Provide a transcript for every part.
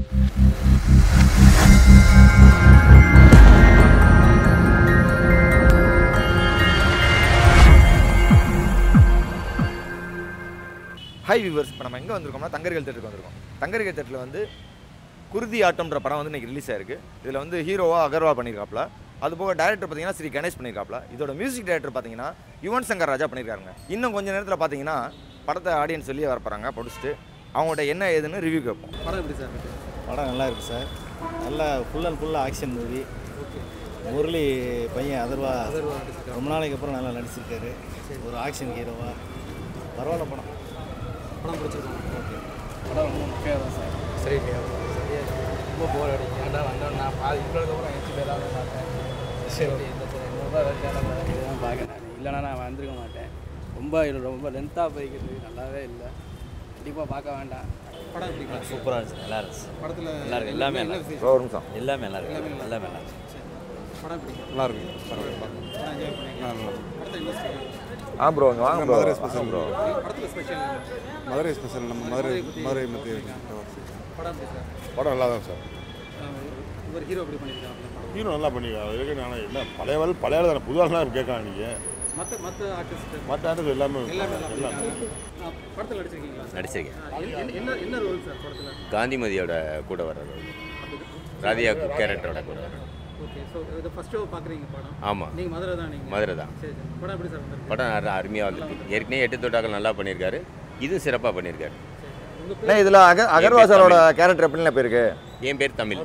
Hi viewers இப்போ நம்ம எங்கே வந்திருக்கோம்னா தங்கர்கள் தேட்டருக்கு வந்திருக்கோம் தங்கர்கள் தேட்டரில் வந்து குருதி ஆட்டம்ன்ற படம் வந்து இன்னைக்கு ரிலீஸ் ஆயிருக்கு இதில் வந்து ஹீரோவா அகர்வால் பண்ணியிருக்காப்ல அது போக டேரக்டர் பார்த்தீங்கன்னா ஸ்ரீ கணேஷ் பண்ணியிருக்காப்ல இதோட மியூசிக் டைரக்டர் பார்த்தீங்கன்னா யுவன் சங்கர் ராஜா பண்ணியிருக்காருங்க இன்னும் கொஞ்ச நேரத்தில் பார்த்தீங்கன்னா படத்தை ஆடியன்ஸ் வெளியே வர போகிறாங்க படிச்சுட்டு அவங்கள்ட்ட என்ன ஏதுன்னு ரிவ்யூ கேட்போம் படம் எப்படி சார் இருக்கு படம் நல்லா இருக்கு சார் நல்லா ஃபுல் அண்ட் ஃபுல்லாக ஆக்ஷன் மூவி முரளி பையன் அதர்வா ரொம்ப நாளைக்கு அப்புறம் நல்லா நடிச்சிருக்காரு ஒரு ஆக்ஷன் ஹீரோவா பரவாயில்ல படம் படம் பிடிச்சிருக்காங்க ஓகே படம் ரொம்ப முக்கியம் தான் சார் சரி ரொம்ப போர் அடிக்கும் ஏன்டா வந்தோம் நான் பாதி இவ்வளோக்கு அப்புறம் எச்சு பேராக பார்த்தேன் சரி இந்த சரி நூறுரூவா வரைக்கும் இதுதான் பார்க்க நான் இல்லைனா நான் வந்திருக்க மாட்டேன் ரொம்ப இது ரொம்ப லென்த்தாக போய்க்கிறது நல்லாவே இல்லை கண்டிப்பாக பார்க்க வேண்டாம் படம் எப்படி இருக்கு? சூப்பராக இருந்துச்சு நல்லா இருந்துச்சு படத்துல நல்லா இருக்கு, எல்லாமே என்ன நல்லா விசேஷம்? ஒரு நிமிஷம் எல்லாமே நல்லா இருக்கு எல்லாமே நல்லா இருந்துச்சு படம் எப்படி இருக்கு? நல்லா இருக்கு படம் என்ஜாய் பண்ணீங்க படத்தை என்ன ஸ்பெஷல் ஆ ப்ரோ இங்கே வாங்க ப்ரோ மதுரை ஸ்பெஷல் ப்ரோ படத்துல ஸ்பெஷல் மதுரை ஸ்பெஷல் நம்ம மதுரை மதுரை மத்திய படம் எப்படி சார் படம் நல்லா தான் சார் அஹ் இவர் ஹீரோ எப்படி பண்ணியிருக்காங்க படம் ஹீரோ நல்லா பண்ணிருக்காங்க இதுக்கு நான் என்ன பழைய வேலை பழைய வேலை தானே புது ஆள்லாம் கேட்கலாம் நீங்கள் மற்ற மற்ற ஆர்டிஸ்ட் மற்ற ஆண்டுகள் எல்லாமே எல்லாமே நல்லா பண்ணியிருக்காங்க அஹ் படத்துல நடிச்சிருக்கீங்களா நடிச்சிருக்கேன் அஹ் என்ன- என்ன என்ன ரோல் சார் படத்துல காந்திமதியோட கூட வர்றது ராதியா கேரக்டரோட கூட வர்றது ஓகே ஸோ இது ஃபர்ஸ்ட் ஷோ பார்க்குறீங்க படம் ஆமாம் நீங்கள் மதுரை தான் நீங்கள் மதுரை தான் சரி சரி படம் எப்படி சார் வந்திருக்கு படம் அரு- அருமையாக வந்துருக்கு ஏற்கனவே எட்டு தொட்டாக்கள் நல்லா பண்ணியிருக்காரு இதுவும் சிறப்பாக பண்ணியிருக்காரு உங்கள் அண்ணா இதில் அக அகர்வா சாரோட கேரக்டர் எப்படின்னு போயிருக்கு என் பேர் தமிழ்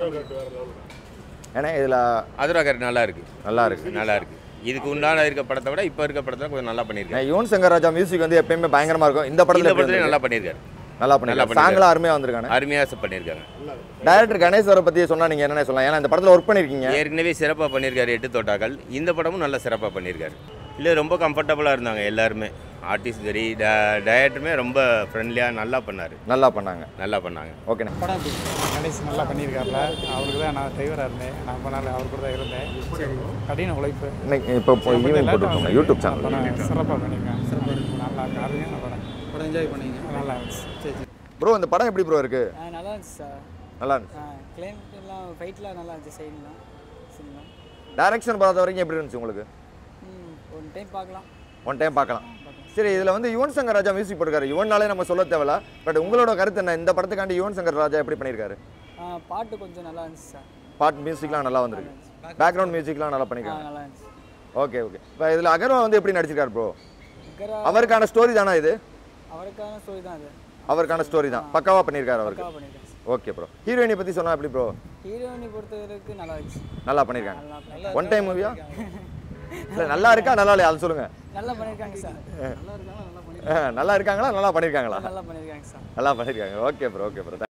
ஏன்னா இதில் அதுரா கேரக்டர் நல்லா இருக்கு நல்லா இருக்கு நல்லா இருக்கு இதுக்கு உண்டான இருக்க படத்தை விட இப்போ இருக்க படத்தில் கொஞ்சம் நல்லா பண்ணியிருக்காரு நான் யுவன் சங்கர் ராஜா மியூசிக் வந்து எப்பயுமே பயங்கரமாக இருக்கும் இந்த படத்தில் இந்த எப்படி படத்துலையும் இருந்திருக்கு? நல்லா பண்ணியிருக்காரு நல்லா பண்ணிருக்காங்க பண்ணிருக்காரு. சாங்லாம் அருமையாக வந்திருக்காங்க அருமையாக பண்ணியிருக்காங்க டைரக்டர் கணேஷ் அவரை பற்றி சொன்னா நீங்கள் என்னென்ன சொல்லலாம் ஏன்னா இந்த படத்தில் ஒர்க் பண்ணியிருக்கீங்க ஏற்கனவே சிறப்பாக பண்ணியிருக்காரு எட்டு தோட்டாக்கள் இந்த படமும் நல்லா சிறப்பாக பண்ணியிருக்காரு இல்லை ரொம்ப கம்ஃபர்டபுளாக இருந்தாங்க எல்லாருமே ஆர்டிஸ்ட் சரி டயட்டுமே ரொம்ப ஃப்ரெண்ட்லியாக நல்லா பண்ணார் நல்லா பண்ணாங்க நல்லா பண்ணாங்க ஓகேண்ணே படம் எப்படி இருக்கு? கணேஷ் நல்லா பண்ணியிருக்காருல அவருக்கு தான் நான் டிரைவராக இருந்தேன் நான் ரொம்ப நாள் அவர் கூட தான் இருந்தேன் கடின உழைப்பு இன்னைக்கு இப்போ இப்போ ஈவினிங் போட்டுருக்கோங்க யூடியூப் சேனல் படம் சிறப்பாக பண்ணியிருக்காங்க சிறப்பாக நல்லா இருக்கு அருமையான படம் படம் என்ஜாய் பண்ணீங்க நல்லா இருந்துச்சு சரி சரி ப்ரோ இந்த படம் எப்படி ப்ரோ இருக்கு நல்லா இருந்துச்சு சார் நல்லா இருந்துச்சு கிளைமேட்லாம் ஃபைட்லாம் நல்லா இருந்துச்சு சைட்லாம் சீன்லாம் டைரக்ஷன் பார்த்த வரைக்கும் எப்படி இருந்துச்சு உங்களுக்கு ம் ஒன் டைம் பார்க்கலாம் ஒன் டைம் பார்க்கலாம் சரி இதில் வந்து யுவன் சங்கர் ராஜா மியூசிக் போட்டிருக்காரு யுவன்னாலே நம்ம சொல்ல தேவையில்ல பட் உங்களோட கருத்து என்ன இந்த படத்துக்காண்டி யுவன் சங்கர் ராஜா எப்படி பண்ணியிருக்காரு ஆ, பாட்டு கொஞ்சம் நல்லா இருந்துச்சு சார் பாட் மியூசிக்லாம் நல்லா வந்திருக்கு பேக்ரவுண்ட் மியூசிக்லாம் நல்லா ஆ பண்ணியிருக்காங்க நல்லா இருந்துச்சு ஓகே ஓகே இப்போ இதில் அகர்வா வந்து எப்படி நடிச்சிருக்காரு ப்ரோ இக்கரா அவருக்கான ஸ்டோரி தானா இது அவருக்கான ஸ்டோரி தான் அது அவருக்கான ஸ்டோரி தான் பக்காவாக பண்ணியிருக்காரு அவருக்கு பக்காவாக பண்ணியிருக்கேன் ஓகே ப்ரோ ஹீரோயினை பற்றி சொன்னா எப்படி ப்ரோ ஹீரோயினி பொறுத்தவரைக்கும் நல்லா இருந்துச்சு நல்லா பண்ணியிருக்காங்க நல்லா பண்ணி- ஒன் டைம் மூவியா இல்லை நல்லா இருக்கா நல்லா இல்லையா அது சொல்லுங்கள் நல்லா பண்ணியிருக்காங்க சார் நல்லா இருக்காங்களா நல்லா பண்ணியிருக்காங்களா நல்லா பண்ணியிருக்காங்க சார் நல்லா பண்ணியிருக்காங்க ஓகே ப்ரோ ஓகே ப்ரோ